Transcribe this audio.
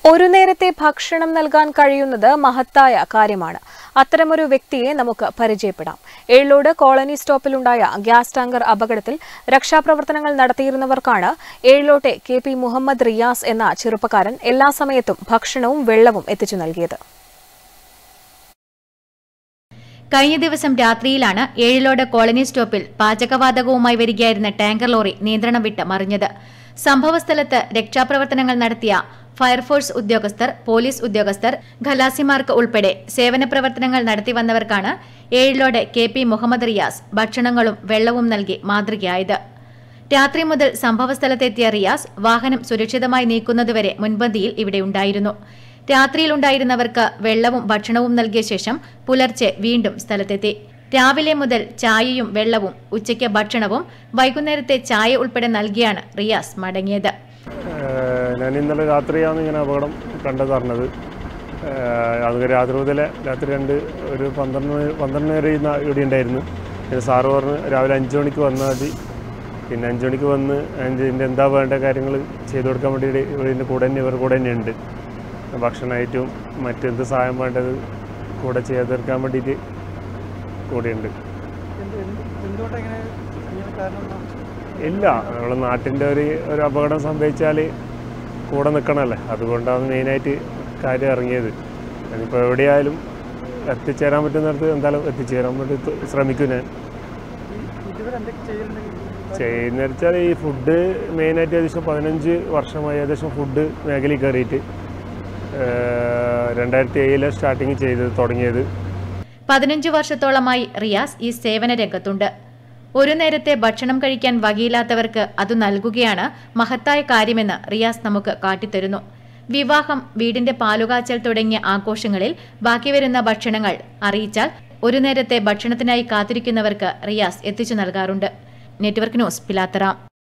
ഒരു നേരത്തെ ഭക്ഷണം നൽകാൻ കഴിയുന്നത് മഹത്തായ കാര്യമാണ് അത്തരമൊരു വ്യക്തിയെ നമുക്ക് പരിചയപ്പെടാം ഏഴിലോട് കോളനി സ്റ്റോപ്പിലുണ്ടായ ഗ്യാസ് ടാങ്കർ അപകടത്തിൽ രക്ഷാപ്രവർത്തനങ്ങൾ നടത്തിയിരുന്നവർക്കാണ് ഏഴിലോട്ടെ കെ പി മുഹമ്മദ് റിയാസ് എന്ന ചെറുപ്പക്കാരൻ എല്ലാ സമയത്തും ഭക്ഷണവും വെള്ളവും എത്തിച്ചു നൽകിയത് കഴിഞ്ഞ ദിവസം രാത്രിയിലാണ് ഏഴിലോട് കോളനി സ്റ്റോപ്പിൽ പാചകവാതകവുമായി വരികയായിരുന്ന ടാങ്കർ ലോറി നിയന്ത്രണം വിട്ട് മറിഞ്ഞത് സംഭവസ്ഥലത്ത് രക്ഷാപ്രവർത്തനങ്ങൾ നടത്തിയ ഫയർഫോഴ്സ് ഉദ്യോഗസ്ഥർ പോലീസ് ഉദ്യോഗസ്ഥർ ഖലാസിമാർക്ക് ഉൾപ്പെടെ സേവന പ്രവർത്തനങ്ങൾ നടത്തിവന്നവർക്കാണ് ഏഴിലോട് കെ പി മുഹമ്മദ് റിയാസ് ഭക്ഷണങ്ങളും വെള്ളവും നൽകി മാതൃകയായത് രാത്രി മുതൽ സംഭവസ്ഥലത്തെത്തിയ റിയാസ് വാഹനം സുരക്ഷിതമായി നീക്കുന്നതുവരെ മുൻപന്തിയിൽ ഇവിടെയുണ്ടായിരുന്നു രാത്രിയിലുണ്ടായിരുന്നവർക്ക് വെള്ളവും ഭക്ഷണവും നൽകിയ ശേഷം പുലർച്ചെ വീണ്ടും സ്ഥലത്തെത്തി രാവിലെ മുതൽ ചായയും വെള്ളവും ഉച്ചയ്ക്ക് ഭക്ഷണവും വൈകുന്നേരത്തെ ചായ ഉൾപ്പെടെ നൽകിയാണ് റിയാസ് മടങ്ങിയത് ഏഹ് ഞാൻ ഇന്നലെ രാത്രിയാണ് ഇങ്ങനെ അപകടം കണ്ടതറിഞ്ഞത് ഏഹ് അത് രാത്രി മുതലേ രാത്രി രണ്ട് ഒരു പന്ത്രണ്ട് മണി പന്ത്രണ്ട് വരെ ഇന്ന് ഇവിടെ ഉണ്ടായിരുന്നു പിന്നെ സാറ് പറഞ്ഞ് രാവിലെ അഞ്ച് മണിക്ക് വന്നാൽ മതി പിന്നെ അഞ്ച് മണിക്ക് വന്ന് അതിൻ്റെ ഇതിൻ്റെ എന്താ വേണ്ട കാര്യങ്ങൾ ചെയ്തു കൊടുക്കാൻ വേണ്ടി ഇവിടെ ഇതിൻ്റെ കൂടെ തന്നെ ഇവർ കൂടെ തന്നെ ഉണ്ട് ഭക്ഷണമായിട്ടും മറ്റെന്ത് സഹായം വേണ്ടത് കൂടെ ചെയ്ത് തീർക്കാൻ വേണ്ടിയിട്ട് കൂടെയുണ്ട് ഇല്ല നമ്മുടെ നാട്ടിൻ്റെ ഒരു ഒരു അപകടം സംഭവിച്ചാൽ കൂടെ നിൽക്കണമല്ലേ അതുകൊണ്ടാണ് മെയിനായിട്ട് കാര്യം ഇറങ്ങിയത് അതിപ്പോൾ എവിടെയായാലും എത്തിച്ചേരാൻ പറ്റുന്നിടത്ത് എന്തായാലും എത്തിച്ചേരാൻ വേണ്ടി ത- ശ്രമിക്കും ഞാൻ ചെയ്യുന്ന വെച്ചാൽ ഈ ഫുഡ് മെയിനായിട്ട് ഏകദേശം പതിനഞ്ച് വർഷമായി ഏകദേശം ഫുഡ് മേഖലയിൽ കയറിയിട്ട് ഏഹ് രണ്ടായിരത്തി ഏഴിലെ സ്റ്റാർട്ടിങ് ചെയ്ത് തുടങ്ങിയത് പതിനഞ്ച് വർഷത്തോളമായി റിയാസ് ഈ സേവന രംഗത്തുണ്ട് ഒരു നേരത്തെ ഭക്ഷണം കഴിക്കാൻ വകയില്ലാത്തവർക്ക് അത് നൽകുകയാണ് മഹത്തായ കാര്യമെന്ന് റിയാസ് നമുക്ക് കാട്ടിത്തരുന്നു വിവാഹം വീടിന്റെ പാലുകാച്ചൽ തുടങ്ങിയ ആഘോഷങ്ങളിൽ ബാക്കി വരുന്ന ഭക്ഷണങ്ങൾ അറിയിച്ചാൽ ഒരു നേരത്തെ ഭക്ഷണത്തിനായി കാത്തിരിക്കുന്നവർക്ക് റിയാസ് എത്തിച്ചു നൽകാറുണ്ട് നെറ്റ്വർക്ക് ന്യൂസ് പിലാത്തറ